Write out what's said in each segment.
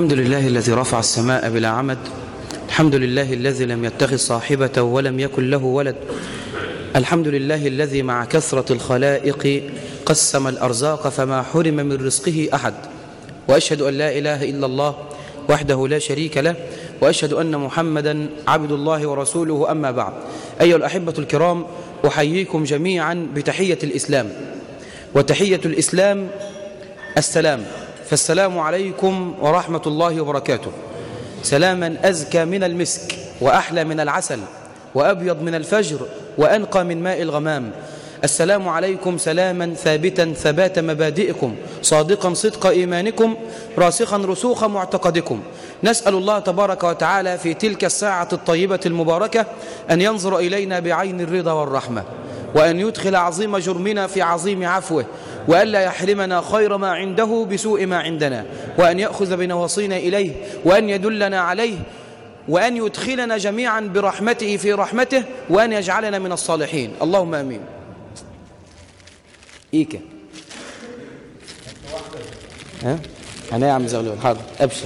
الحمد لله الذي رفع السماء بلا عمد الحمد لله الذي لم يتخذ صاحبة ولم يكن له ولد الحمد لله الذي مع كثرة الخلائق قسم الأرزاق فما حرم من رزقه أحد وأشهد أن لا إله إلا الله وحده لا شريك له وأشهد أن محمدا عبد الله ورسوله أما بعد أيها الأحبة الكرام أحييكم جميعا بتحية الإسلام وتحية الإسلام السلام فالسلام عليكم ورحمة الله وبركاته سلاما أزكى من المسك وأحلى من العسل وأبيض من الفجر وأنقى من ماء الغمام السلام عليكم سلاما ثابتا ثبات مبادئكم صادقا صدق إيمانكم راسخا رسوخ معتقدكم نسأل الله تبارك وتعالى في تلك الساعة الطيبة المباركة أن ينظر إلينا بعين الرضا والرحمة وأن يدخل عظيم جرمنا في عظيم عفوه وألا يحرمنا خير ما عنده بسوء ما عندنا وأن يأخذ بنواصينا إليه وأن يدلنا عليه وأن يدخلنا جميعا برحمته في رحمته وأن يجعلنا من الصالحين اللهم أمين إيكا ها أنا يا عم زغلول حاضر أبشر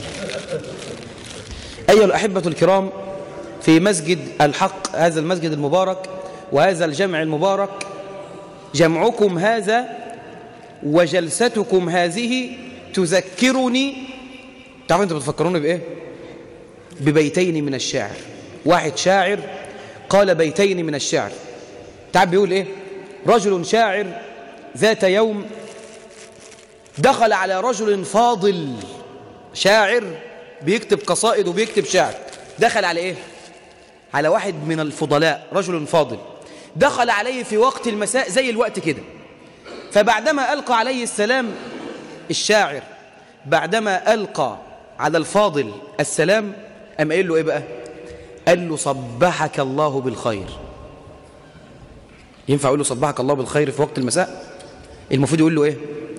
أيها الأحبة الكرام في مسجد الحق هذا المسجد المبارك وهذا الجمع المبارك جمعكم هذا وجلستكم هذه تذكرني تعرفوا انتوا بتفكروني بايه ببيتين من الشعر واحد شاعر قال بيتين من الشعر تعب بيقول ايه رجل شاعر ذات يوم دخل على رجل فاضل شاعر بيكتب قصائد وبيكتب شعر دخل على ايه على واحد من الفضلاء رجل فاضل دخل عليه في وقت المساء زي الوقت كده فبعدما ألقى عليه السلام الشاعر بعدما ألقى على الفاضل السلام أم قال له إيه بقى قال له صبحك الله بالخير ينفع يقول له صبحك الله بالخير في وقت المساء المفروض يقول له إيه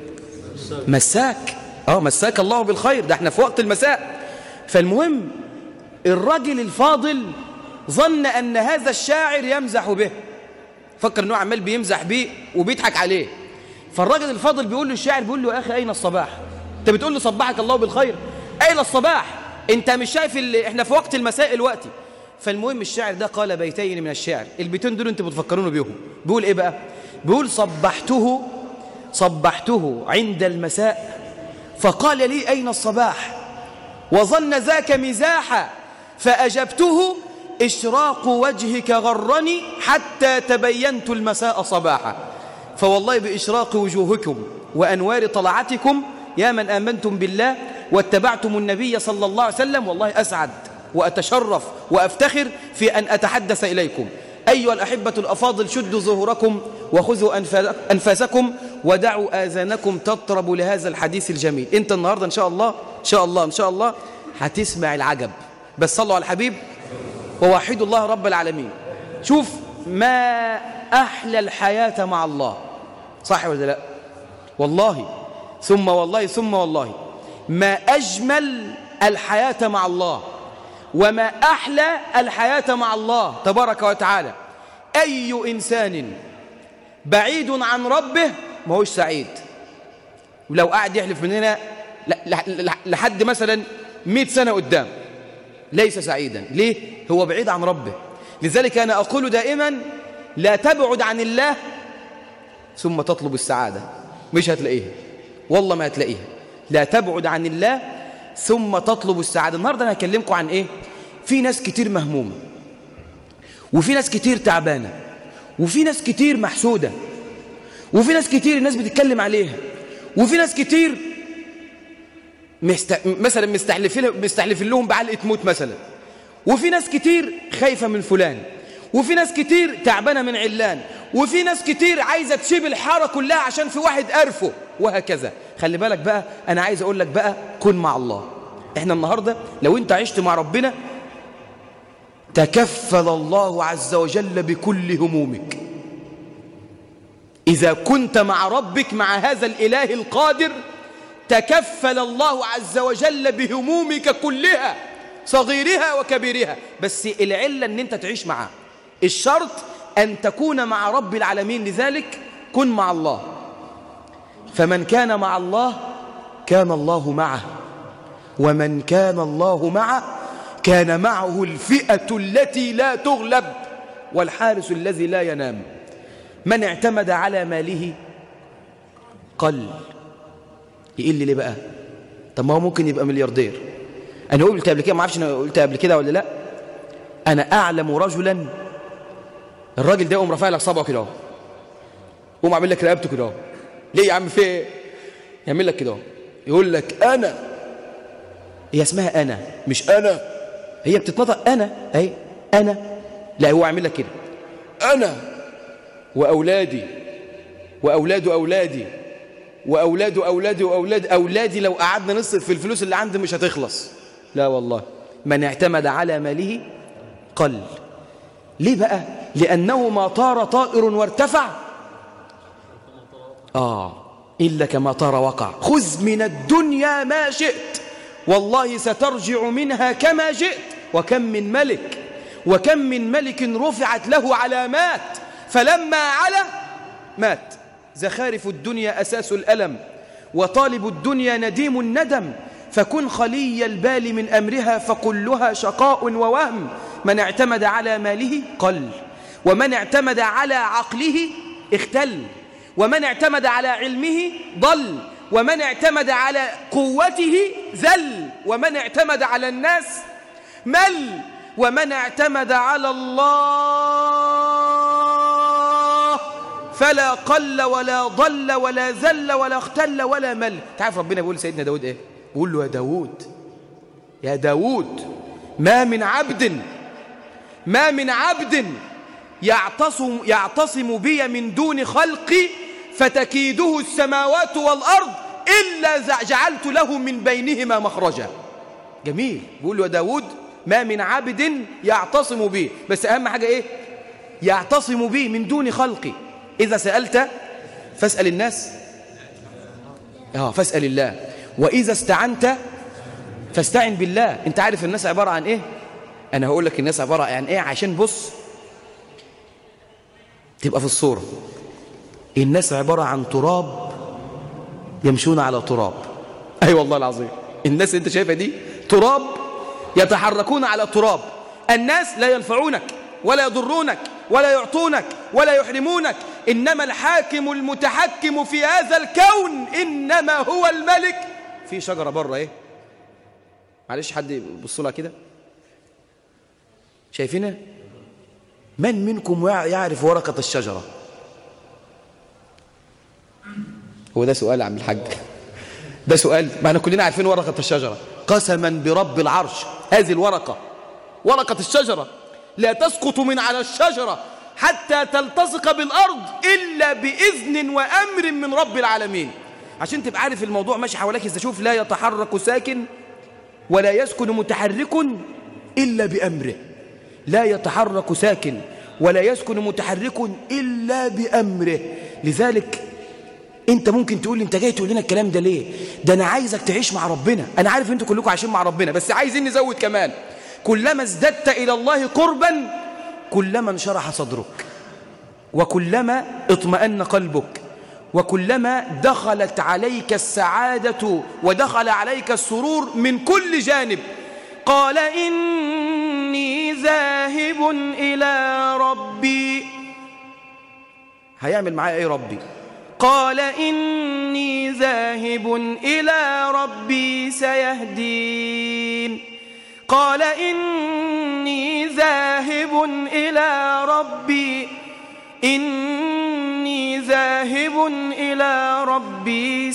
مساك اه مساك الله بالخير ده احنا في وقت المساء فالمهم الرجل الفاضل ظن أن هذا الشاعر يمزح به فكر أنه عمال بيمزح بيه وبيضحك عليه فالراجل الفاضل بيقول له الشاعر بيقول له يا أخي أين الصباح أنت بتقول له صبحك الله بالخير أين الصباح أنت مش شايف اللي إحنا في وقت المساء الوقتي فالمهم الشاعر ده قال بيتين من الشعر البيتين دول أنتوا بتفكرونه بيهم بيقول إيه بقى بيقول صبحته صبحته عند المساء فقال لي أين الصباح وظن ذاك مزاحا فأجبته إشراق وجهك غرني حتى تبينت المساء صباحا فوالله بإشراق وجوهكم وأنوار طلعتكم يا من آمنتم بالله واتبعتم النبي صلى الله عليه وسلم والله أسعد وأتشرف وأفتخر في أن أتحدث إليكم أيها الأحبة الأفاضل شدوا ظهوركم وخذوا أنفاسكم ودعوا آذانكم تطرب لهذا الحديث الجميل أنت النهاردة إن شاء الله إن شاء الله إن شاء الله هتسمع العجب بس صلوا على الحبيب ووحدوا الله رب العالمين شوف ما أحلى الحياة مع الله صح ولا لا والله ثم والله ثم والله ما أجمل الحياة مع الله وما أحلى الحياة مع الله تبارك وتعالى أي إنسان بعيد عن ربه ما هوش سعيد ولو قاعد يحلف من هنا لحد مثلا مئة سنة قدام ليس سعيدا ليه؟ هو بعيد عن ربه لذلك أنا أقول دائما لا تبعد عن الله ثم تطلب السعادة مش هتلاقيها والله ما هتلاقيها لا تبعد عن الله ثم تطلب السعادة النهاردة أنا هكلمكم عن إيه في ناس كتير مهمومة وفي ناس كتير تعبانة وفي ناس كتير محسودة وفي ناس كتير الناس بتتكلم عليها وفي ناس كتير مست... مثلا مستحلفين مستحلفين لهم بعلقة موت مثلا وفي ناس كتير خايفة من فلان وفي ناس كتير تعبانة من علان وفي ناس كتير عايزة تسيب الحارة كلها عشان في واحد قرفه وهكذا خلي بالك بقى أنا عايز أقول لك بقى كن مع الله إحنا النهاردة لو أنت عشت مع ربنا تكفل الله عز وجل بكل همومك إذا كنت مع ربك مع هذا الإله القادر تكفل الله عز وجل بهمومك كلها صغيرها وكبيرها بس العلة أن أنت تعيش معه الشرط أن تكون مع رب العالمين لذلك كن مع الله فمن كان مع الله كان الله معه ومن كان الله معه كان معه الفئة التي لا تغلب والحارس الذي لا ينام من اعتمد على ماله قل يقل لي بقى طب ما هو ممكن يبقى ملياردير انا قلت قبل كده ما اعرفش انا قلت قبل كده ولا لا انا اعلم رجلا الراجل ده يقوم رافع لك صبعه كده اهو يقوم عامل لك رقبته كده اهو ليه يا عم في ايه يعمل لك كده اهو يقول لك انا هي اسمها انا مش انا هي بتتنطق انا اهي انا لا هو عامل لك كده انا واولادي واولاد اولادي واولاد اولادي واولاد اولادي لو قعدنا نصرف في الفلوس اللي عندي مش هتخلص لا والله من اعتمد على ماله قل ليه بقى لانه ما طار طائر وارتفع اه الا كما طار وقع خذ من الدنيا ما شئت والله سترجع منها كما جئت وكم من ملك وكم من ملك رفعت له علامات فلما علا مات زخارف الدنيا أساس الألم وطالب الدنيا نديم الندم فكن خلي البال من أمرها فكلها شقاء ووهم من اعتمد على ماله قل ومن اعتمد على عقله اختل ومن اعتمد على علمه ضل ومن اعتمد على قوته ذل ومن اعتمد على الناس مل ومن اعتمد على الله فلا قل ولا ضل ولا ذل ولا اختل ولا مل تعرف ربنا بيقول سيدنا داود ايه بيقول له يا داود يا داود ما من عبد ما من عبد يعتصم, يعتصم بي من دون خلقي فتكيده السماوات والأرض إلا جعلت له من بينهما مخرجا جميل بيقول له يا داود ما من عبد يعتصم بي بس أهم حاجة إيه يعتصم بي من دون خلقي إذا سألت فاسأل الناس آه فاسأل الله وإذا استعنت فاستعن بالله أنت عارف الناس عبارة عن إيه أنا هقول لك الناس عبارة عن إيه عشان بص تبقى في الصورة الناس عبارة عن تراب يمشون على تراب أي أيوة والله العظيم الناس اللي أنت شايفها دي تراب يتحركون على تراب الناس لا ينفعونك ولا يضرونك ولا يعطونك ولا يحرمونك إنما الحاكم المتحكم في هذا الكون إنما هو الملك في شجرة بره إيه معلش حد يبص لها كده شايفينها من منكم يعرف ورقة الشجرة هو ده سؤال عم الحاج ده سؤال ما احنا كلنا عارفين ورقة الشجرة قسما برب العرش هذه الورقة ورقة الشجرة لا تسقط من على الشجرة حتى تلتصق بالأرض إلا بإذن وأمر من رب العالمين عشان تبقى عارف الموضوع ماشي حواليك إذا شوف لا يتحرك ساكن ولا يسكن متحرك إلا بأمره لا يتحرك ساكن ولا يسكن متحرك إلا بأمره لذلك انت ممكن تقول لي انت جاي تقول لنا الكلام ده ليه ده انا عايزك تعيش مع ربنا انا عارف انتوا كلكم عايشين مع ربنا بس عايزين نزود كمان كلما ازددت الى الله قربا كلما انشرح صدرك وكلما اطمأن قلبك وكلما دخلت عليك السعادة ودخل عليك السرور من كل جانب قال إني ذاهب إلى ربي هيعمل معايا ايه ربي قال إني ذاهب إلى ربي سيهدين قال إني ذاهب إلى ربي إني ذاهب إلى ربي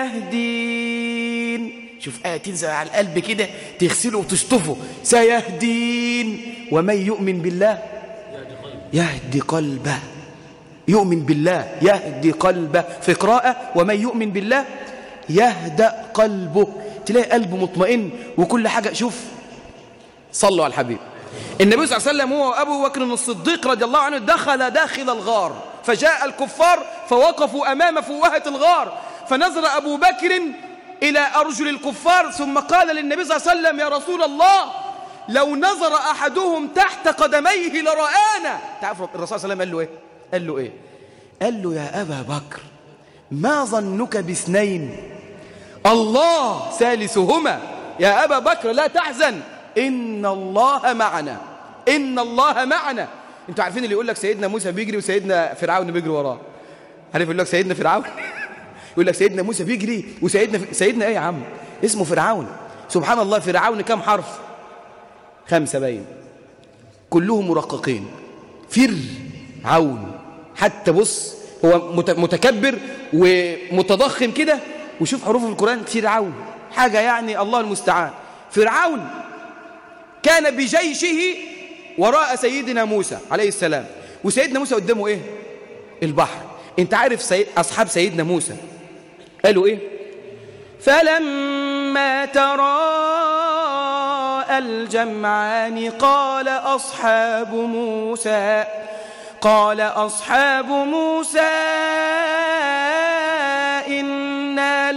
سيهدين شوف آية تنزل على القلب كده تغسله وتشطفه سيهدين ومن يؤمن بالله يهدي قلبه يؤمن بالله يهدي قلبه في قراءة ومن يؤمن بالله يهدأ قلبه تلاقي قلبه مطمئن وكل حاجة شوف صلوا على الحبيب النبي صلى الله عليه وسلم هو أبو بكر الصديق رضي الله عنه دخل داخل الغار فجاء الكفار فوقفوا أمام فوهة الغار فنظر أبو بكر إلى أرجل الكفار ثم قال للنبي صلى الله عليه وسلم يا رسول الله لو نظر أحدهم تحت قدميه لرآنا تعرف الرسول صلى الله عليه وسلم قال له إيه قال له إيه قال له يا أبا بكر ما ظنك باثنين الله ثالثهما يا أبا بكر لا تحزن إن الله معنا إن الله معنا انتوا عارفين اللي يقول لك سيدنا موسى بيجري وسيدنا فرعون بيجري وراه عارف يقول لك سيدنا فرعون يقول لك سيدنا موسى بيجري وسيدنا سيدنا ايه يا عم اسمه فرعون سبحان الله فرعون كم حرف خمسة باين كلهم مرققين فرعون حتى بص هو متكبر ومتضخم كده وشوف حروف القرآن فرعون حاجة يعني الله المستعان فرعون كان بجيشه وراء سيدنا موسى عليه السلام وسيدنا موسى قدامه ايه البحر انت عارف سي... اصحاب سيدنا موسى قالوا ايه فلما تراءى الجمعان قال اصحاب موسى قال اصحاب موسى انا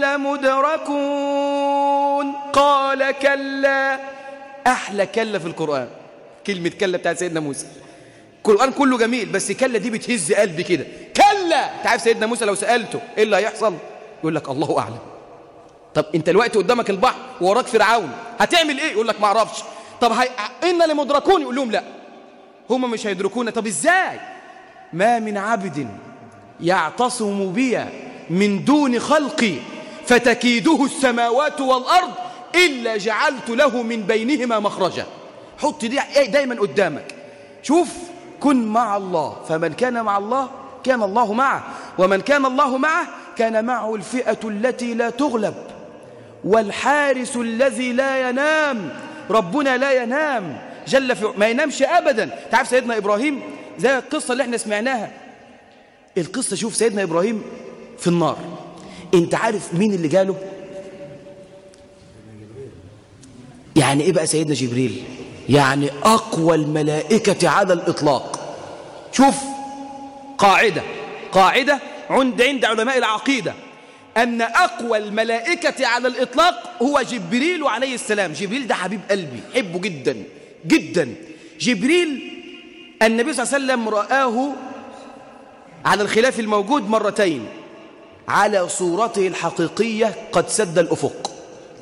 لمدركون قال كلا احلى كلا في القران كلمه كلا بتاعت سيدنا موسى القرآن كله جميل بس كلا دي بتهز قلبي كده كلا تعرف سيدنا موسى لو سألته ايه اللي هيحصل يقول لك الله أعلم طب انت الوقت قدامك البحر ووراك فرعون هتعمل ايه يقول لك ما اعرفش طب هي... إن لمدركون يقول لهم لا هم مش هيدركونا طب ازاي ما من عبد يعتصم بي من دون خلقي فتكيده السماوات والأرض إلا جعلت له من بينهما مخرجا حط دي دايما قدامك شوف كن مع الله فمن كان مع الله كان الله معه ومن كان الله معه كان معه الفئة التي لا تغلب والحارس الذي لا ينام ربنا لا ينام جل في ما ينامش أبدا تعرف سيدنا إبراهيم زي القصة اللي احنا سمعناها القصة شوف سيدنا إبراهيم في النار انت عارف مين اللي جاله يعني ايه بقى سيدنا جبريل يعني أقوى الملائكة على الإطلاق شوف قاعدة قاعدة عند عند علماء العقيدة أن أقوى الملائكة على الإطلاق هو جبريل عليه السلام جبريل ده حبيب قلبي حبه جدا جدا جبريل النبي صلى الله عليه وسلم رآه على الخلاف الموجود مرتين على صورته الحقيقية قد سد الأفق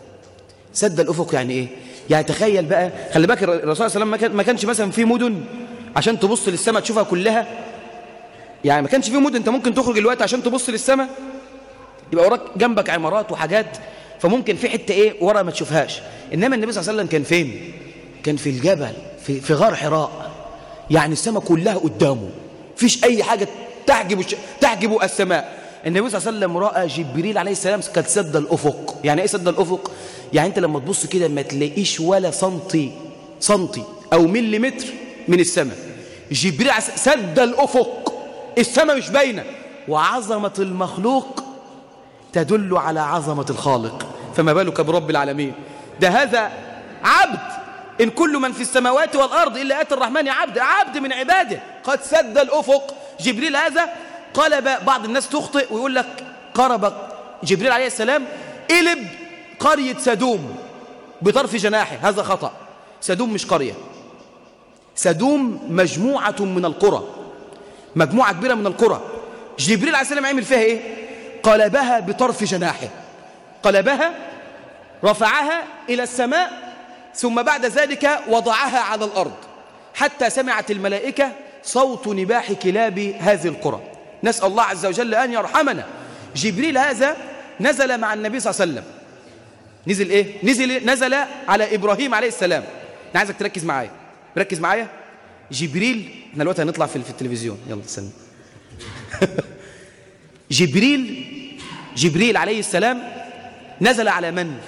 سد الأفق يعني إيه؟ يعني تخيل بقى خلي بالك الرسول صلى الله عليه وسلم ما كانش مثلا في مدن عشان تبص للسماء تشوفها كلها يعني ما كانش في مدن انت ممكن تخرج الوقت عشان تبص للسماء يبقى وراك جنبك عمارات وحاجات فممكن في حته ايه ورا ما تشوفهاش انما النبي صلى الله عليه وسلم كان فين كان في الجبل في في غار حراء يعني السماء كلها قدامه فيش اي حاجه تحجب تحجب السماء النبي صلى الله عليه وسلم راى جبريل عليه السلام قد سد الافق يعني ايه سد الافق يعني انت لما تبص كده ما تلاقيش ولا سنتي سنتي او مليمتر من السماء جبريل سد الافق السماء مش باينه وعظمه المخلوق تدل على عظمه الخالق فما بالك برب العالمين ده هذا عبد إن كل من في السماوات والأرض إلا آتي الرحمن عبد عبد من عباده قد سد الأفق جبريل هذا قلب بعض الناس تخطئ ويقول لك قرب جبريل عليه السلام قلب قرية سدوم بطرف جناحه هذا خطأ سدوم مش قرية سدوم مجموعة من القرى مجموعة كبيرة من القرى جبريل عليه السلام عمل فيها ايه قلبها بطرف جناحه قلبها رفعها إلى السماء ثم بعد ذلك وضعها على الأرض حتى سمعت الملائكة صوت نباح كلاب هذه القرى نسأل الله عز وجل أن يرحمنا جبريل هذا نزل مع النبي صلى الله عليه وسلم نزل إيه؟ نزل, نزل على إبراهيم عليه السلام أنا عايزك تركز معايا ركز معايا جبريل احنا دلوقتي هنطلع في, في التلفزيون يلا استنى جبريل جبريل عليه السلام نزل على من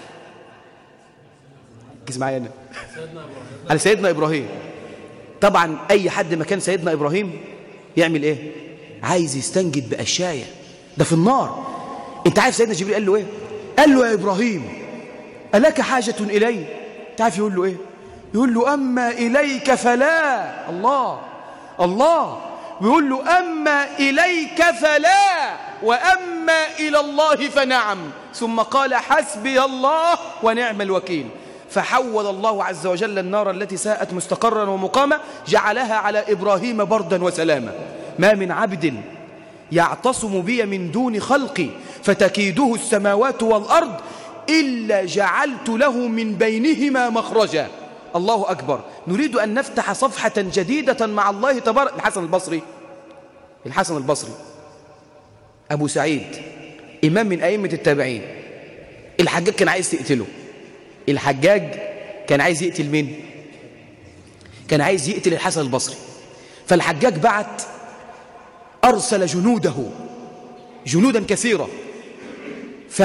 ركز معايا انا على سيدنا ابراهيم طبعا اي حد مكان سيدنا ابراهيم يعمل ايه عايز يستنجد باشياء ده في النار انت عارف سيدنا جبريل قال له ايه قال له يا ابراهيم الك حاجه الي انت عارف يقول له ايه يقول له اما اليك فلا الله الله بيقول له اما اليك فلا واما الى الله فنعم ثم قال حسبي الله ونعم الوكيل فحول الله عز وجل النار التي ساءت مستقرا ومقاما جعلها على إبراهيم بردا وسلاما ما من عبد يعتصم بي من دون خلقي فتكيده السماوات والأرض إلا جعلت له من بينهما مخرجا الله أكبر نريد أن نفتح صفحة جديدة مع الله تبارك الحسن البصري الحسن البصري أبو سعيد إمام من أئمة التابعين الحجاج كان عايز تقتله الحجاج كان عايز يقتل مين كان عايز يقتل الحسن البصري فالحجاج بعت أرسل جنوده جنودا كثيرة ف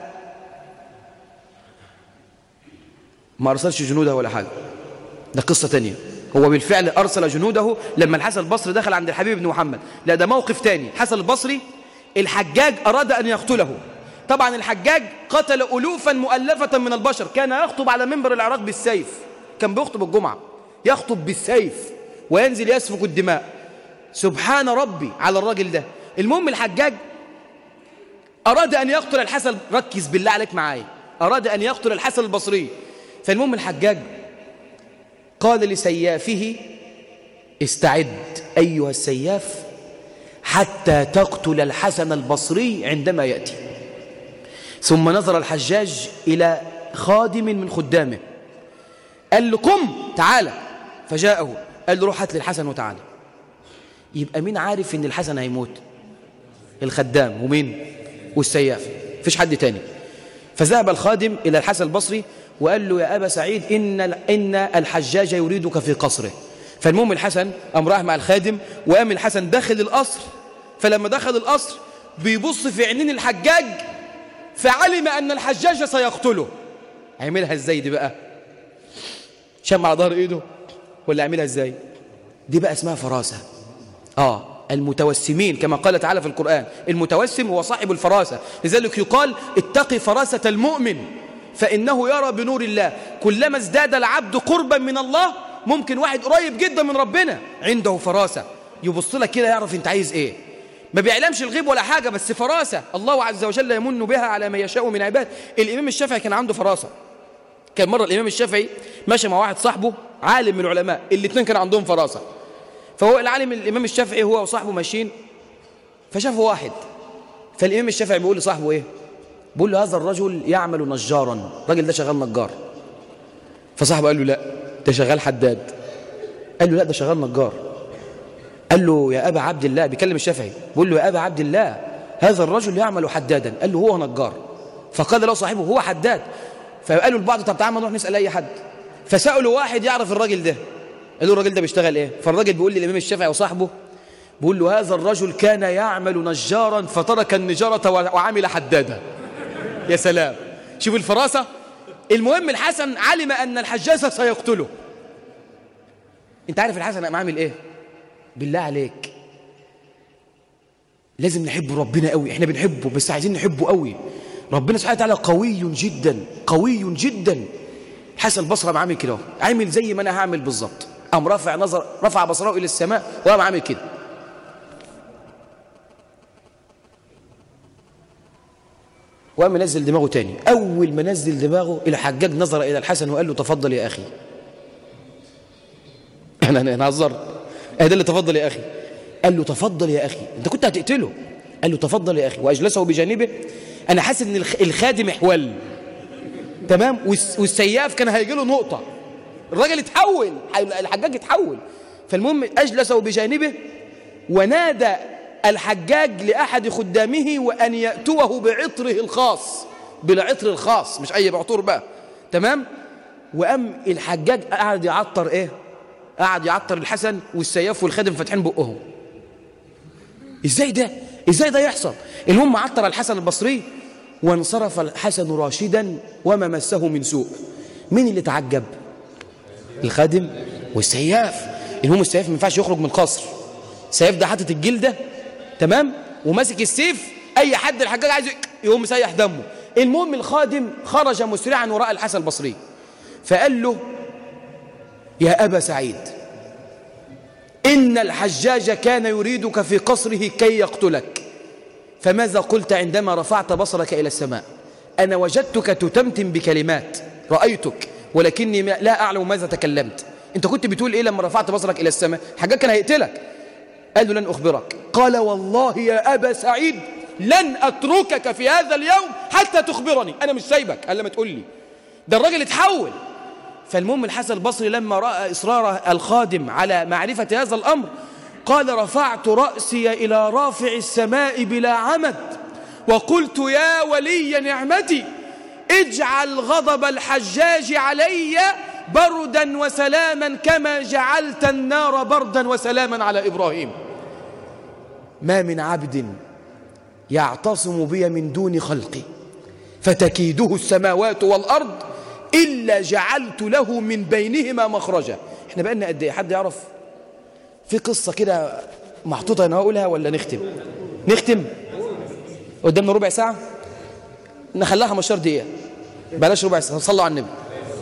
ما أرسلش جنوده ولا حاجة ده قصة تانية هو بالفعل أرسل جنوده لما الحسن البصري دخل عند الحبيب بن محمد لا ده موقف تاني الحسن البصري الحجاج أراد أن يقتله طبعا الحجاج قتل ألوفا مؤلفة من البشر كان يخطب على منبر العراق بالسيف كان بيخطب الجمعة يخطب بالسيف وينزل يسفك الدماء سبحان ربي على الراجل ده المهم الحجاج أراد أن يقتل الحسن ركز بالله عليك معايا أراد أن يقتل الحسن البصري فالمهم الحجاج قال لسيافه استعد أيها السياف حتى تقتل الحسن البصري عندما يأتي ثم نظر الحجاج إلى خادم من خدامه قال له قم تعالى فجاءه قال له روح هات لي الحسن وتعالى يبقى مين عارف ان الحسن هيموت الخدام ومين والسياف فيش حد تاني فذهب الخادم إلى الحسن البصري وقال له يا أبا سعيد إن, إن الحجاج يريدك في قصره فالمهم الحسن قام راح مع الخادم وقام الحسن داخل القصر فلما دخل القصر بيبص في عينين الحجاج فعلم أن الحجاج سيقتله هيعملها ازاي دي بقى شم على ظهر ايده ولا يعملها ازاي دي بقى اسمها فراسة آه المتوسمين كما قال تعالى في القرآن المتوسم هو صاحب الفراسة لذلك يقال اتقي فراسة المؤمن فإنه يرى بنور الله كلما ازداد العبد قربا من الله ممكن واحد قريب جدا من ربنا عنده فراسة يبص لك كده يعرف انت عايز ايه ما بيعلمش الغيب ولا حاجة بس فراسة الله عز وجل يمن بها على ما يشاء من عباد الإمام الشافعي كان عنده فراسة كان مرة الإمام الشافعي ماشي مع واحد صاحبه عالم من العلماء الاثنين كان عندهم فراسة فهو العالم الإمام الشافعي هو وصاحبه ماشيين فشافوا واحد فالإمام الشافعي بيقول لصاحبه إيه بيقول له هذا الرجل يعمل نجارا الراجل ده شغال نجار فصاحبه قال له لا ده شغال حداد قال له لا ده شغال نجار قال له يا أبا عبد الله بيكلم الشافعي بيقول له يا أبا عبد الله هذا الرجل يعمل حدادا قال له هو نجار فقال له صاحبه هو حداد فقالوا لبعض طب تعال نروح نسأل أي حد فسألوا واحد يعرف الراجل ده قالوا الراجل ده بيشتغل ايه فالراجل بيقول للإمام الشافعي وصاحبه بيقول له هذا الرجل كان يعمل نجارا فترك النجارة وعمل حدادا يا سلام شوف الفراسة المهم الحسن علم أن الحجاج سيقتله انت عارف الحسن قام عامل ايه بالله عليك لازم نحب ربنا قوي احنا بنحبه بس عايزين نحبه قوي ربنا سبحانه وتعالى قوي جدا قوي جدا حسن البصره عامل كده عامل زي ما انا هعمل بالظبط قام رافع نظر رفع بصره الى السماء وقام عامل كده وقام منزل دماغه تاني اول ما نزل دماغه الحجاج نظر الى الحسن وقال له تفضل يا اخي انا انا هزرت ده اللي تفضل يا اخي قال له تفضل يا اخي انت كنت هتقتله قال له تفضل يا اخي واجلسه بجانبه انا حاسس ان الخادم احول تمام والسياف كان هيجي له نقطه الراجل اتحول الحجاج اتحول فالمهم اجلسه بجانبه ونادى الحجاج لاحد خدامه وان ياتوه بعطره الخاص بالعطر الخاص مش اي بعطور بقى تمام وقام الحجاج قعد يعطر ايه قعد يعطر الحسن والسياف والخادم فاتحين بقهم ازاي ده ازاي ده يحصل المهم عطر الحسن البصري وانصرف الحسن راشدا وما مسه من سوء مين اللي تعجب الخادم والسياف المهم السياف ما ينفعش يخرج من القصر السياف ده حاطط الجلده تمام وماسك السيف اي حد الحجاج عايز يقوم مسيح دمه المهم الخادم خرج مسرعا وراء الحسن البصري فقال له يا أبا سعيد إن الحجاج كان يريدك في قصره كي يقتلك فماذا قلت عندما رفعت بصرك إلى السماء أنا وجدتك تتمتم بكلمات رأيتك ولكني لا أعلم ماذا تكلمت أنت كنت بتقول إيه لما رفعت بصرك إلى السماء الحجاج كان هيقتلك قال له لن أخبرك قال والله يا أبا سعيد لن أتركك في هذا اليوم حتى تخبرني أنا مش سايبك قال لما تقول لي ده الراجل اتحول فالمهم الحسن البصري لما رأى إصرار الخادم على معرفة هذا الأمر قال رفعت رأسي إلى رافع السماء بلا عمد وقلت يا ولي نعمتي اجعل غضب الحجاج علي بردا وسلاما كما جعلت النار بردا وسلاما على إبراهيم ما من عبد يعتصم بي من دون خلقي فتكيده السماوات والأرض إلا جعلت له من بينهما مخرجا احنا بقالنا قد ايه حد يعرف في قصة كده محطوطة انا هقولها ولا نختم نختم قدامنا ربع ساعة نخليها 15 دقيقة بلاش ربع ساعة صلوا على النبي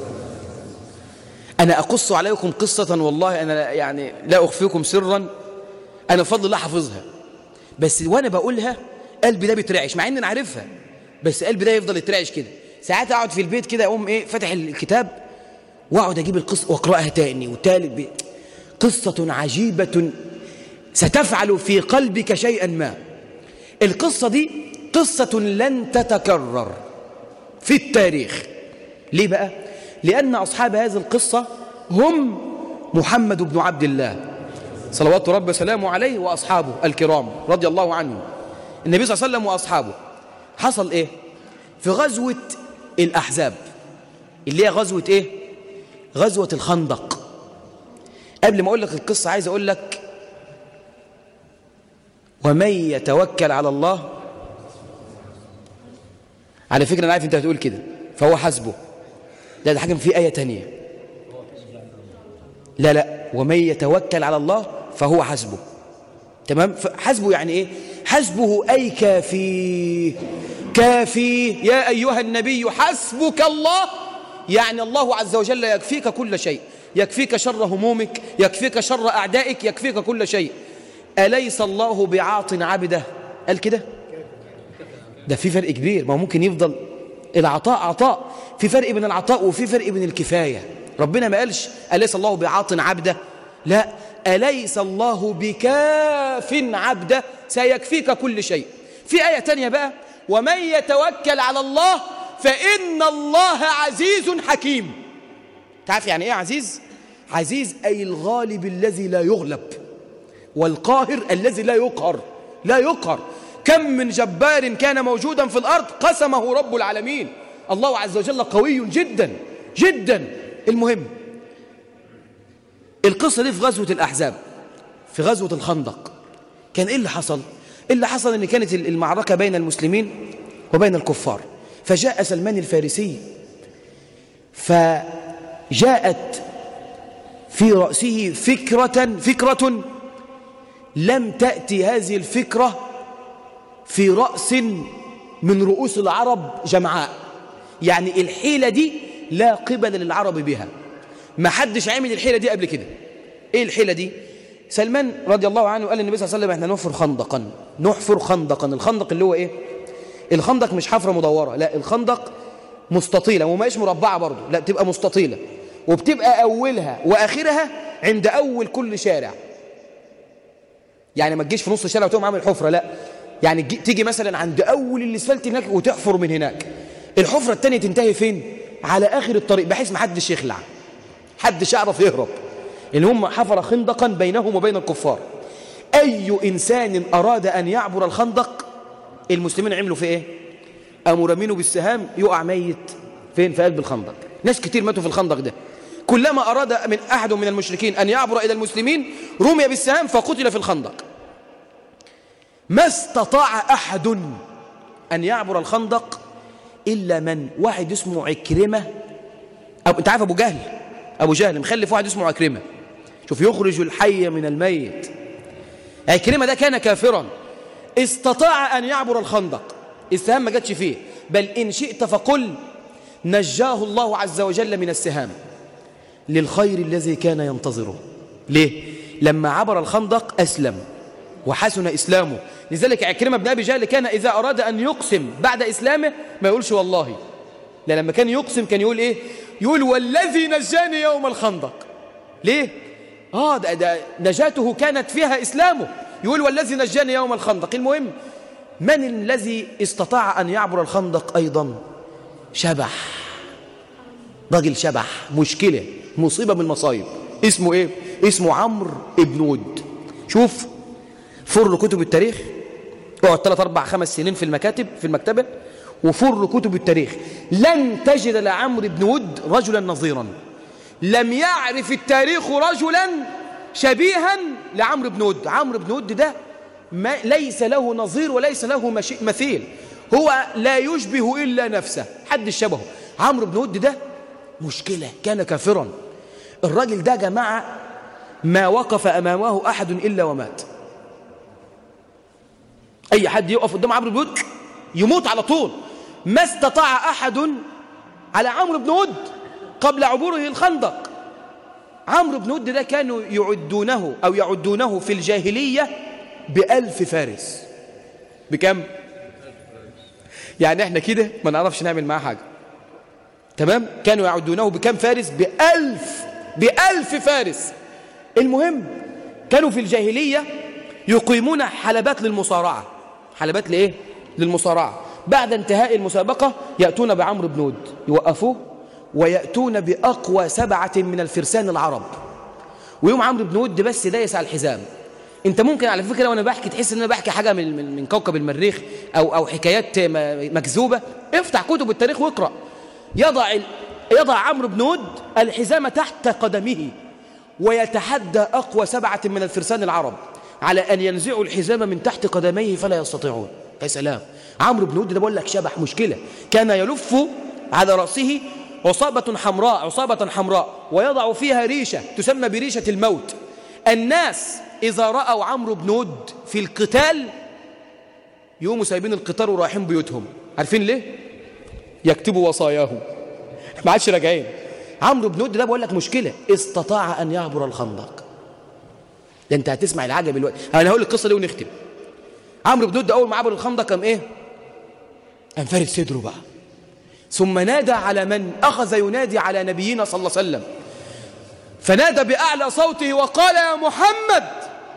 أنا أقص عليكم قصة والله أنا يعني لا أخفيكم سرا أنا بفضل الله حافظها بس وأنا بقولها قلبي ده بيترعش مع إن أنا عارفها بس قلبي ده يفضل يترعش كده ساعات أقعد في البيت كده أقوم إيه فاتح الكتاب وأقعد أجيب القصة وأقرأها تاني وتالت بي. قصة عجيبة ستفعل في قلبك شيئا ما القصة دي قصة لن تتكرر في التاريخ ليه بقى؟ لأن أصحاب هذه القصة هم محمد بن عبد الله صلوات ربي وسلامه عليه وأصحابه الكرام رضي الله عنهم النبي صلى الله عليه وسلم وأصحابه حصل إيه؟ في غزوة الأحزاب اللي هي غزوة إيه؟ غزوة الخندق قبل ما أقول لك القصة عايز أقول لك ومن يتوكل على الله على فكرة أنا عارف أنت هتقول كده فهو حسبه لا ده حاجة في آية تانية لا لا ومن يتوكل على الله فهو حسبه تمام حسبه يعني إيه حسبه أي كافي كافي يا أيها النبي حسبك الله يعني الله عز وجل يكفيك كل شيء يكفيك شر همومك يكفيك شر أعدائك يكفيك كل شيء أليس الله بعاط عبده قال كده ده في فرق كبير ما ممكن يفضل العطاء عطاء في فرق بين العطاء وفي فرق بين الكفاية ربنا ما قالش أليس الله بعاط عبده لا أليس الله بكاف عبده سيكفيك كل شيء في آية تانية بقى ومن يتوكل على الله فإن الله عزيز حكيم تعرف يعني إيه عزيز؟ عزيز أي الغالب الذي لا يغلب والقاهر الذي لا يقهر لا يقهر كم من جبار كان موجودا في الأرض قسمه رب العالمين الله عز وجل قوي جدا جدا المهم القصة دي في غزوة الأحزاب في غزوة الخندق كان إيه اللي حصل؟ اللي حصل أن كانت المعركة بين المسلمين وبين الكفار فجاء سلمان الفارسي فجاءت في رأسه فكرة فكرة لم تأتي هذه الفكرة في رأس من رؤوس العرب جمعاء يعني الحيلة دي لا قبل للعرب بها ما حدش عامل الحيلة دي قبل كده ايه الحيلة دي سلمان رضي الله عنه قال للنبي صلى الله عليه وسلم احنا نحفر خندقا نحفر خندقا الخندق اللي هو ايه الخندق مش حفرة مدورة لا الخندق مستطيلة وما ايش مربعة برضه لا بتبقى مستطيلة وبتبقى أولها وآخرها عند أول كل شارع يعني ما تجيش في نص الشارع وتقوم عامل حفرة لا يعني تيجي مثلا عند أول الاسفلت هناك وتحفر من هناك الحفرة الثانية تنتهي فين على آخر الطريق بحيث ما حدش يخلع حدش يعرف يهرب إن هم حفر خندقا بينهم وبين الكفار أي إنسان أراد أن يعبر الخندق المسلمين عملوا في إيه قاموا رمينه بالسهام يقع ميت فين في قلب الخندق ناس كتير ماتوا في الخندق ده كلما أراد من أحد من المشركين أن يعبر إلى المسلمين رمي بالسهام فقتل في الخندق ما استطاع أحد أن يعبر الخندق إلا من واحد اسمه عكرمة أو أنت عارف أبو جهل أبو جهل مخلف واحد اسمه عكرمة شوف يخرج الحي من الميت عكرمة ده كان كافرا استطاع أن يعبر الخندق السهام ما جاتش فيه بل إن شئت فقل نجاه الله عز وجل من السهام للخير الذي كان ينتظره ليه؟ لما عبر الخندق أسلم وحسن إسلامه لذلك عكرمة بن أبي جهل كان إذا أراد أن يقسم بعد إسلامه ما يقولش والله لا لما كان يقسم كان يقول إيه يقول والذي نجاني يوم الخندق ليه آه ده, ده نجاته كانت فيها إسلامه يقول والذي نجاني يوم الخندق المهم من الذي استطاع أن يعبر الخندق أيضا شبح راجل شبح مشكلة مصيبة من المصايب اسمه ايه اسمه عمرو ابن ود شوف فر كتب التاريخ اقعد 3 4 5 سنين في المكاتب في المكتبة وفر كتب التاريخ لن تجد لعمرو بن ود رجلا نظيرا لم يعرف التاريخ رجلا شبيها لعمرو بن ود عمرو بن ود ده ما ليس له نظير وليس له مثيل هو لا يشبه إلا نفسه حد شبهه عمرو بن ود ده مشكلة كان كافرا الراجل ده جماعة ما وقف أمامه أحد إلا ومات أي حد يقف قدام عمرو بن ود يموت على طول ما استطاع أحد على عمرو بن ود قبل عبوره الخندق عمرو بن ود ده كانوا يعدونه أو يعدونه في الجاهلية بألف فارس بكم؟ يعني احنا كده ما نعرفش نعمل معاه حاجة تمام؟ كانوا يعدونه بكم فارس؟ بألف بألف فارس المهم كانوا في الجاهلية يقيمون حلبات للمصارعة حلبات لإيه؟ للمصارعة بعد انتهاء المسابقة يأتون بعمرو بن ود يوقفوه ويأتون بأقوى سبعة من الفرسان العرب ويوم عمرو بن ود بس دايس على الحزام انت ممكن على فكرة وانا بحكي تحس ان انا بحكي حاجة من, من, من كوكب المريخ او, أو حكايات مكذوبة افتح كتب التاريخ واقرأ يضع, يضع عمرو بن ود الحزام تحت قدمه ويتحدى أقوى سبعة من الفرسان العرب على أن ينزعوا الحزام من تحت قدميه فلا يستطيعون يا سلام عمرو بن ود ده بقول لك شبح مشكلة كان يلف على رأسه عصابة حمراء عصابة حمراء ويضع فيها ريشة تسمى بريشة الموت الناس إذا رأوا عمرو بن ود في القتال يقوموا سايبين القطار ورايحين بيوتهم عارفين ليه؟ يكتبوا وصاياهم ما عادش راجعين عمرو بن ود ده بقول لك مشكلة استطاع أن يعبر الخندق ده أنت هتسمع العجب دلوقتي أنا هقول القصة دي ونختم عمرو بن ود أول ما عبر الخندق قام إيه؟ قام فارد صدره بقى ثم نادى على من أخذ ينادي على نبينا صلى الله عليه وسلم فنادى بأعلى صوته وقال يا محمد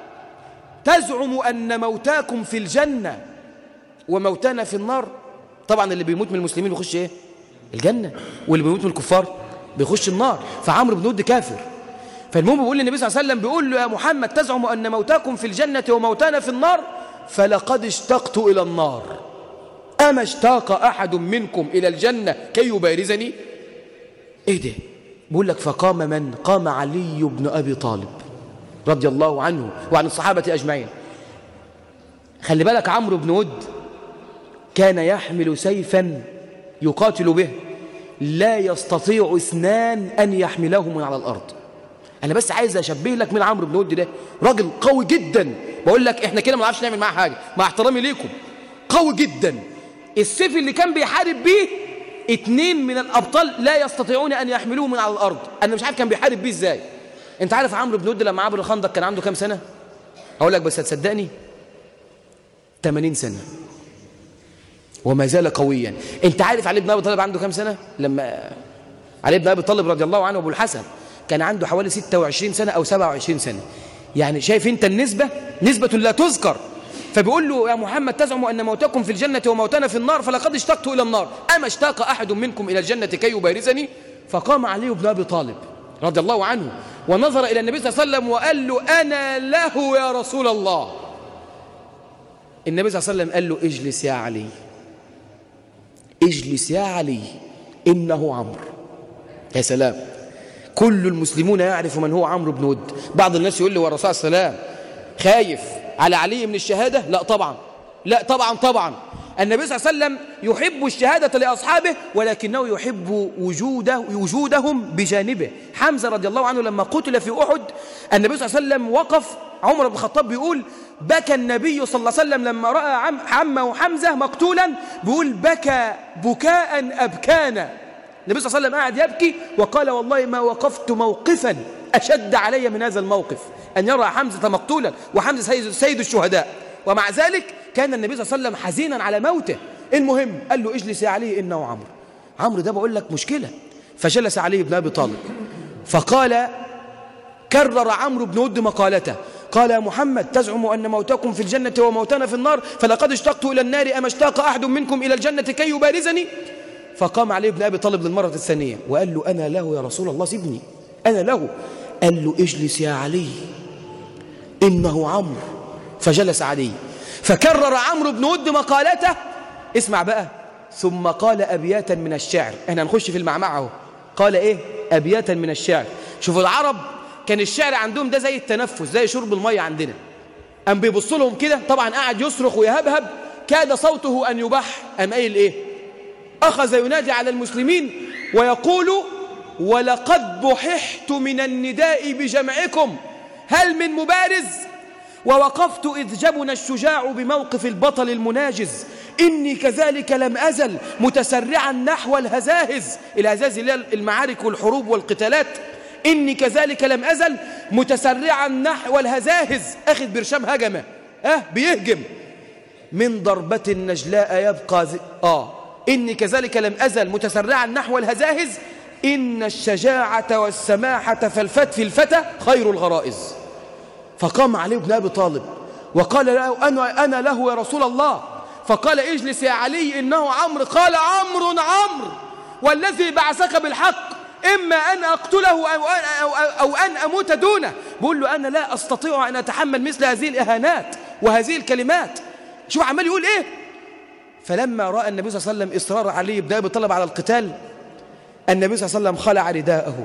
تزعم أن موتاكم في الجنة وموتانا في النار طبعا اللي بيموت من المسلمين بيخش ايه الجنة واللي بيموت من الكفار بيخش النار فعمرو بن ود كافر فالمهم بيقول للنبي صلى الله عليه وسلم بيقول له يا محمد تزعم أن موتاكم في الجنة وموتانا في النار فلقد اشتقت إلى النار أما اشتاق أحد منكم إلى الجنة كي يبارزني إيه ده بيقول لك فقام من قام علي بن أبي طالب رضي الله عنه وعن الصحابة أجمعين خلي بالك عمرو بن ود كان يحمل سيفا يقاتل به لا يستطيع اثنان أن يحمله من على الأرض أنا بس عايز أشبه لك من عمرو بن ود ده راجل قوي جدا بقول لك إحنا كده ما نعرفش نعمل معاه حاجة مع احترامي ليكم قوي جدا السيف اللي كان بيحارب بيه اتنين من الأبطال لا يستطيعون أن يحملوه من على الأرض أنا مش عارف كان بيحارب بيه إزاي أنت عارف عمرو بن ود لما عبر الخندق كان عنده كام سنة أقول لك بس هتصدقني 80 سنة وما زال قويا انت عارف علي بن ابي طالب عنده كام سنه لما علي بن ابي طالب رضي الله عنه ابو الحسن كان عنده حوالي 26 سنه او 27 سنه يعني شايف انت النسبه نسبه لا تذكر فبيقول له يا محمد تزعم ان موتكم في الجنه وموتنا في النار فلقد اشتقت الى النار اما اشتاق احد منكم الى الجنه كي يبارزني فقام علي بن ابي طالب رضي الله عنه ونظر الى النبي صلى الله عليه وسلم وقال له انا له يا رسول الله النبي صلى الله عليه وسلم قال له اجلس يا علي اجلس يا علي إنه عمرو يا سلام كل المسلمون يعرف من هو عمرو بن ود بعض الناس يقول لي والرسول صلى الله عليه وسلم خايف على علي من الشهادة لا طبعا لا طبعا طبعا النبي صلى الله عليه وسلم يحب الشهادة لأصحابه ولكنه يحب وجوده وجودهم بجانبه حمزة رضي الله عنه لما قتل في أحد النبي صلى الله عليه وسلم وقف عمر بن الخطاب بيقول بكى النبي صلى الله عليه وسلم لما رأى عم عمه حمزة مقتولا بيقول بكى بكاء أبكانا النبي صلى الله عليه وسلم قاعد يبكي وقال والله ما وقفت موقفا أشد علي من هذا الموقف أن يرى حمزة مقتولا وحمزة سيد الشهداء ومع ذلك كان النبي صلى الله عليه وسلم حزينا على موته المهم قال له اجلس يا علي إنه عمرو عمرو ده بقول لك مشكلة فجلس علي بن أبي طالب فقال كرر عمرو بن ود مقالته قال يا محمد تزعم أن موتكم في الجنة وموتنا في النار فلقد اشتقت إلى النار أما اشتاق أحد منكم إلى الجنة كي يبارزني فقام علي بن أبي طالب للمرة الثانية وقال له أنا له يا رسول الله سيبني أنا له قال له اجلس يا علي إنه عمرو فجلس علي فكرر عمرو بن ود مقالته اسمع بقى ثم قال أبياتا من الشعر احنا هنخش في المعمعة اهو قال ايه أبياتا من الشعر شوفوا العرب كان الشعر عندهم ده زي التنفس زي شرب المية عندنا أم بيبص لهم كده طبعا قاعد يصرخ ويهبهب كاد صوته أن يبح أم قايل إيه أخذ ينادي على المسلمين ويقول ولقد بححت من النداء بجمعكم هل من مبارز ووقفت إذ جبن الشجاع بموقف البطل المناجز إني كذلك لم أزل متسرعا نحو الهزاهز الهزاز اللي هي المعارك والحروب والقتالات إني كذلك لم أزل متسرعا نحو الهزاهز أخذ برشام هجمة أه بيهجم من ضربة النجلاء يبقى زي... آه إني كذلك لم أزل متسرعا نحو الهزاهز إن الشجاعة والسماحة فالفت في الفتى خير الغرائز فقام علي بن أبي طالب وقال له أنا, أنا له يا رسول الله فقال اجلس يا علي إنه عمرو قال عمرو عمرو والذي بعثك بالحق إما أن أقتله أو أن, أو, أو أن أموت دونه بقول له أنا لا أستطيع أن أتحمل مثل هذه الإهانات وهذه الكلمات شوف عمال يقول إيه فلما رأى النبي صلى الله عليه وسلم إصرار علي بن أبي طالب على القتال النبي صلى الله عليه وسلم خلع رداءه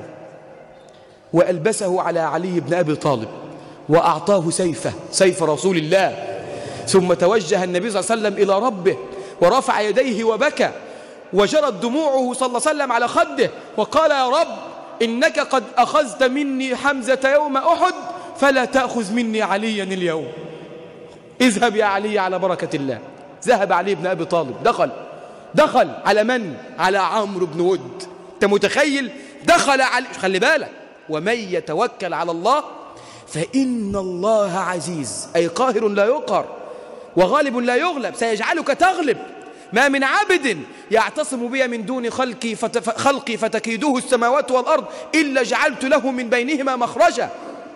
وألبسه على علي بن أبي طالب وأعطاه سيفه سيف رسول الله ثم توجه النبي صلى الله عليه وسلم إلى ربه ورفع يديه وبكى وجرت دموعه صلى الله عليه وسلم على خده وقال يا رب إنك قد أخذت مني حمزة يوم أحد فلا تأخذ مني عليا اليوم اذهب يا علي على بركة الله ذهب علي بن أبي طالب دخل دخل على من؟ على عمرو بن ود أنت متخيل دخل على خلي بالك ومن يتوكل على الله فإن الله عزيز أي قاهر لا يقهر وغالب لا يغلب سيجعلك تغلب ما من عبد يعتصم بي من دون خلقي, فتف... خلقي فتكيدوه السماوات والأرض إلا جعلت له من بينهما مخرجا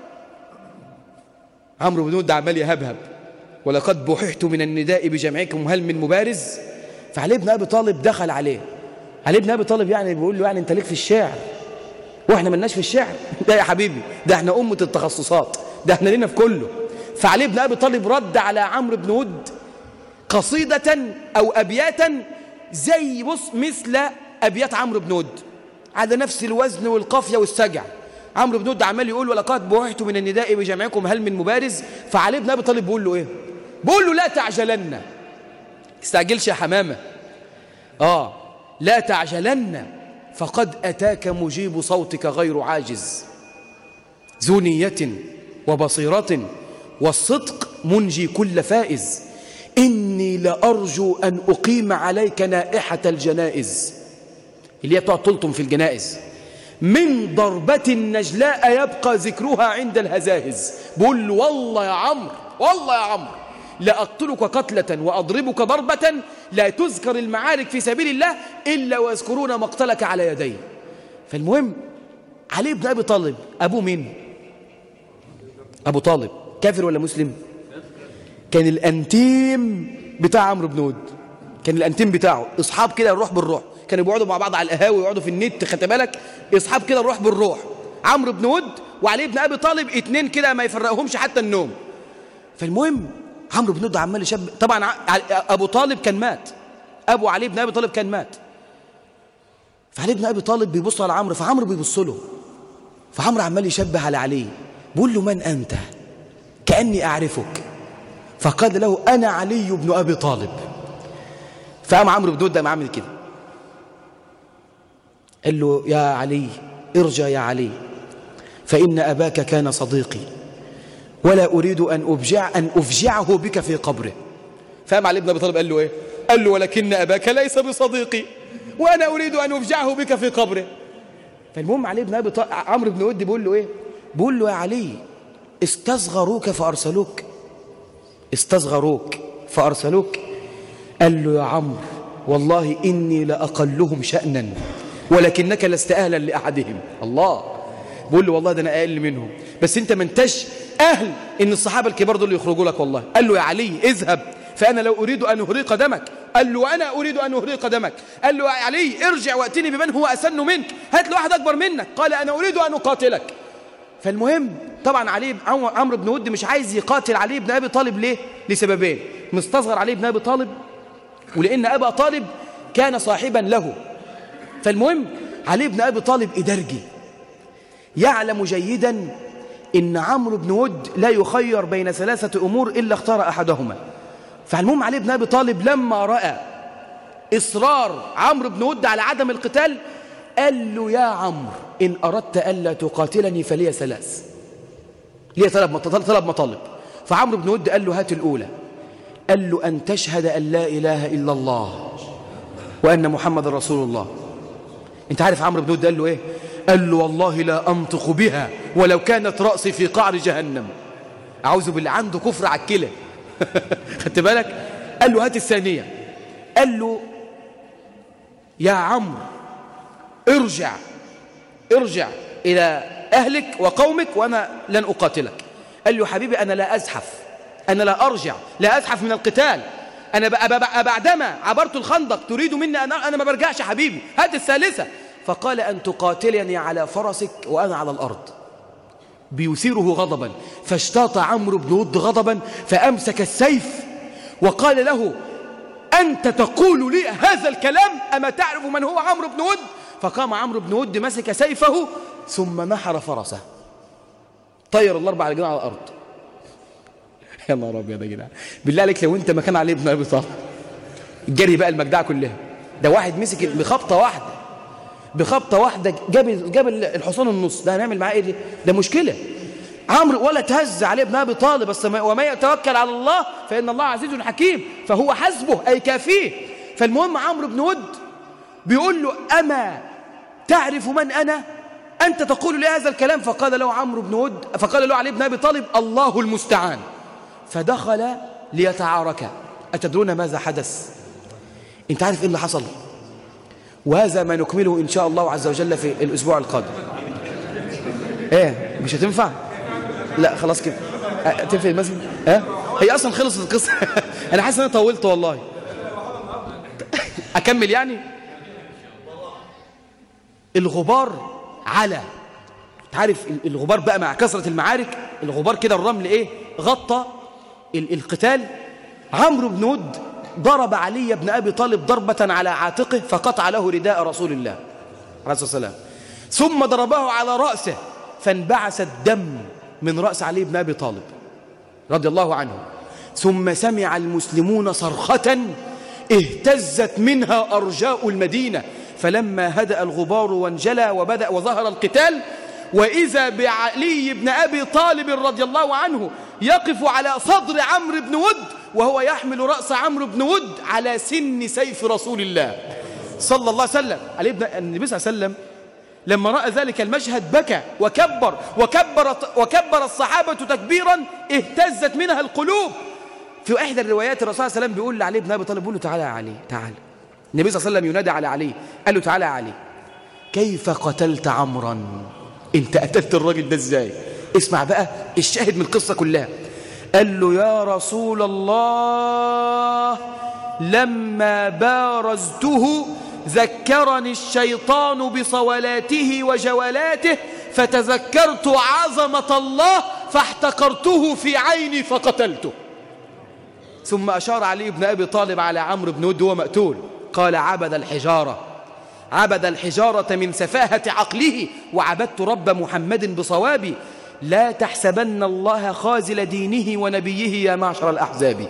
عمرو بن ود عمال يهبهب ولقد بححت من النداء بجمعكم هل من مبارز فعلي بن أبي طالب دخل عليه علي بن أبي طالب يعني بيقول له يعني أنت ليك في الشعر واحنا ملناش في الشعر ده يا حبيبي ده احنا أمة التخصصات ده احنا لينا في كله فعلي بن أبي طالب رد على عمرو بن ود قصيدة أو أبياتا زي بص مثل أبيات عمرو بن ود على نفس الوزن والقافية والسجع عمرو بن ود عمال يقول ولقد بوحت من النداء بجمعكم هل من مبارز فعلي بن أبي طالب بيقول له إيه بيقول له لا تعجلن استعجلش يا حمامة آه لا تعجلن فقد أتاك مجيب صوتك غير عاجز ذو نية وبصيرة والصدق منجي كل فائز إني لأرجو أن أقيم عليك نائحة الجنائز اللي هي بتقعد تلطم في الجنائز من ضربة النجلاء يبقى ذكرها عند الهزاهز بقول له والله يا عمرو والله يا عمرو لأقتلك قتلة وأضربك ضربة لا تذكر المعارك في سبيل الله إلا ويذكرون مقتلك على يدي فالمهم علي بن أبي طالب أبوه مين؟ أبو طالب كافر ولا مسلم؟ كان الأنتيم بتاع عمرو بن ود كان الأنتيم بتاعه أصحاب كده الروح بالروح كانوا بيقعدوا مع بعض على القهاوي ويقعدوا في النت خدت بالك أصحاب كده الروح بالروح عمرو بن ود وعلي بن أبي طالب اتنين كده ما يفرقهمش حتى النوم فالمهم عمرو بن ود عمال يشب طبعا ابو طالب كان مات ابو علي بن ابي طالب كان مات فعلي بن ابي طالب بيبص على عمرو فعمرو بيبص له فعمرو عمال يشبه على علي بيقول له من انت كاني اعرفك فقال له انا علي بن ابي طالب فقام عمرو بن ود قام عامل كده قال له يا علي ارجع يا علي فان اباك كان صديقي ولا أريد أن أفجع أن أفجعه بك في قبره فهم علي بن أبي طالب قال له إيه قال له ولكن أباك ليس بصديقي وأنا أريد أن أفجعه بك في قبره فالمهم علي بن أبي طالب عمرو بن ودي بيقول له إيه بيقول له يا علي استصغروك فأرسلوك استصغروك فأرسلوك قال له يا عمرو والله إني لأقلهم شأنا ولكنك لست أهلا لأحدهم الله بقول له والله ده أنا أقل منهم بس أنت ما انتش أهل إن الصحابة الكبار دول يخرجوا لك والله قال له يا علي اذهب فأنا لو أريد أن أهريق دمك قال له أنا أريد أن أهريق دمك قال له يا علي ارجع وأتني بمن هو أسن منك هات له واحد أكبر منك قال أنا أريد أن أقاتلك فالمهم طبعا علي عمرو بن ود مش عايز يقاتل علي بن أبي طالب ليه لسببين مستصغر علي بن أبي طالب ولأن أبا طالب كان صاحبا له فالمهم علي بن أبي طالب إدرجي يعلم جيدا إن عمرو بن ود لا يخير بين ثلاثة أمور إلا اختار أحدهما فالمهم علي بن أبي طالب لما رأى إصرار عمرو بن ود على عدم القتال قال له يا عمرو إن أردت ألا تقاتلني فلي ثلاث ليه طلب طلب مطالب فعمرو بن ود قال له هات الأولى قال له أن تشهد أن لا إله إلا الله وأن محمد رسول الله أنت عارف عمرو بن ود قال له إيه قال له والله لا أنطق بها ولو كانت رأسي في قعر جهنم أعوذ بالله عنده كفر على الكلى خدت بالك قال له هات الثانية قال له يا عمرو ارجع ارجع إلى أهلك وقومك وأنا لن أقاتلك قال له حبيبي أنا لا أزحف أنا لا أرجع لا أزحف من القتال أنا بعدما عبرت الخندق تريد مني أن أنا ما برجعش حبيبي هات الثالثة فقال أن تقاتلني على فرسك وأنا على الأرض بيثيره غضبا فاشتاط عمرو بن ود غضبا فأمسك السيف وقال له أنت تقول لي هذا الكلام أما تعرف من هو عمرو بن ود فقام عمرو بن ود مسك سيفه ثم نحر فرسه طير الأربع رجال على الأرض يا نهار أبيض يا جدعان بالله عليك لو أنت مكان علي بن أبي طالب الجري بقى المجدعة كلها ده واحد مسك بخبطة واحدة بخبطة واحدة جاب جاب الحصان النص ده هنعمل معاه ايه دي ده مشكلة عمرو ولا تهز عليه ابن ابي طالب بس وما يتوكل على الله فان الله عزيز حكيم فهو حسبه اي كافيه فالمهم عمرو بن ود بيقول له اما تعرف من انا انت تقول لي هذا الكلام فقال له عمرو بن ود فقال له علي بن ابي طالب الله المستعان فدخل ليتعاركا اتدرون ماذا حدث انت عارف ايه اللي حصل وهذا ما نكمله إن شاء الله عز وجل في الأسبوع القادم ايه مش هتنفع لا خلاص كده تنفع المسجد ها هي أصلا خلصت القصة أنا حاسس أن أنا طولت والله أكمل يعني الغبار على تعرف الغبار بقى مع كثرة المعارك الغبار كده الرمل إيه غطى القتال عمرو بن ود ضرب علي بن أبي طالب ضربة على عاتقه فقطع له رداء رسول الله عليه الصلاة والسلام ثم ضربه على رأسه فانبعث الدم من رأس علي بن أبي طالب رضي الله عنه ثم سمع المسلمون صرخة اهتزت منها أرجاء المدينة فلما هدأ الغبار وانجلى وبدأ وظهر القتال وإذا بعلي بن أبي طالب رضي الله عنه يقف على صدر عمرو بن ود وهو يحمل رأس عمرو بن ود على سن سيف رسول الله صلى الله عليه وسلم عليه بن النبي صلى الله عليه وسلم لما رأى ذلك المشهد بكى وكبر وكبر, وكبر الصحابة تكبيرا اهتزت منها القلوب في إحدى الروايات الرسول صلى الله عليه وسلم بيقول لعلي بن أبي طالب بيقول له تعالى يا علي تعالى النبي صلى الله عليه وسلم ينادي على علي قال له تعالى يا علي كيف قتلت عمرا انت قتلت الراجل ده ازاي اسمع بقى الشاهد من القصة كلها قال له يا رسول الله لما بارزته ذكرني الشيطان بصولاته وجولاته فتذكرت عظمة الله فاحتقرته في عيني فقتلته ثم أشار علي بن أبي طالب على عمرو بن ود وهو مقتول قال عبد الحجارة عبد الحجارة من سفاهة عقله وعبدت رب محمد بصوابي لا تحسبن الله خازل دينه ونبيه يا معشر الأحزاب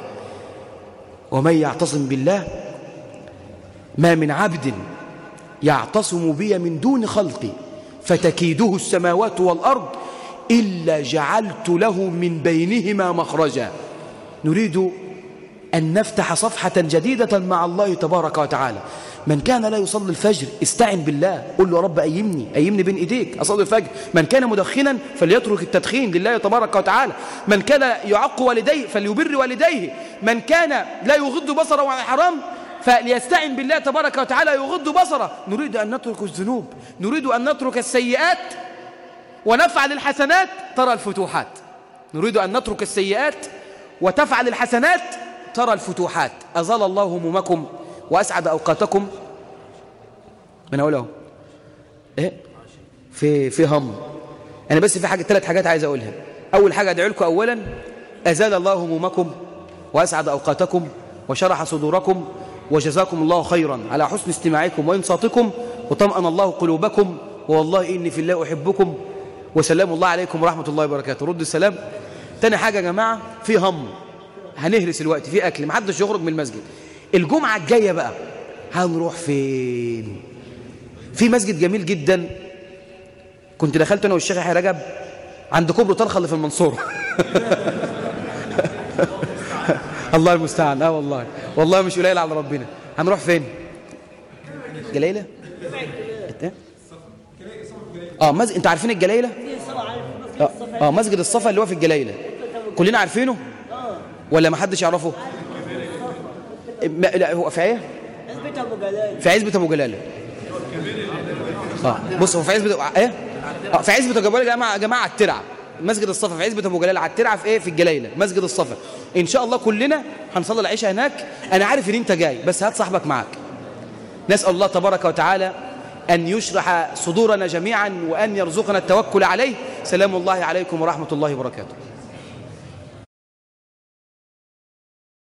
ومن يعتصم بالله ما من عبد يعتصم بي من دون خلقي فتكيده السماوات والأرض إلا جعلت له من بينهما مخرجا نريد أن نفتح صفحة جديدة مع الله تبارك وتعالى من كان لا يصلي الفجر استعن بالله قل له يا رب أيمني أيمني بين إيديك أصلي الفجر من كان مدخنا فليترك التدخين لله تبارك وتعالى من كان يعق والديه فليبر والديه من كان لا يغض بصره عن الحرام فليستعن بالله تبارك وتعالى يغض بصره نريد أن نترك الذنوب نريد أن نترك السيئات ونفعل الحسنات ترى الفتوحات نريد أن نترك السيئات وتفعل الحسنات ترى الفتوحات أزال الله همومكم وأسعد أوقاتكم من أقوله إيه؟ في, في هم أنا بس في حاجة ثلاث حاجات عايز أقولها أول حاجة أدعو لكم أولا أزال الله همومكم وأسعد أوقاتكم وشرح صدوركم وجزاكم الله خيرا على حسن استماعكم وإنصاتكم وطمأن الله قلوبكم والله إني في الله أحبكم وسلام الله عليكم ورحمة الله وبركاته رد السلام تاني حاجة يا جماعة في هم هنهرس الوقت في أكل محدش يخرج من المسجد الجمعة الجاية بقى هنروح فين في مسجد جميل جدا كنت دخلت أنا والشيخ يحيى رجب عند كوبري طرخة اللي في المنصورة الله المستعان اه والله والله مش قليل على ربنا هنروح فين جليلة إيه؟ اه مسجد انت عارفين الجليلة اه, آه مسجد الصفا اللي هو في الجليلة كلنا عارفينه ولا ما حدش يعرفه ما لا هو في ايه عزبة أبو جلال في عزبة ابو جلاله اه بص هو في عزبة ايه اه في عزبة ابو جلاله يا جماعه يا جماعه على الترعه مسجد الصفا في عزبة ابو جلاله على الترعه في ايه في الجليله مسجد الصفا ان شاء الله كلنا هنصلي العشاء هناك انا عارف ان انت جاي بس هات صاحبك معاك نسال الله تبارك وتعالى ان يشرح صدورنا جميعا وان يرزقنا التوكل عليه سلام الله عليكم ورحمه الله وبركاته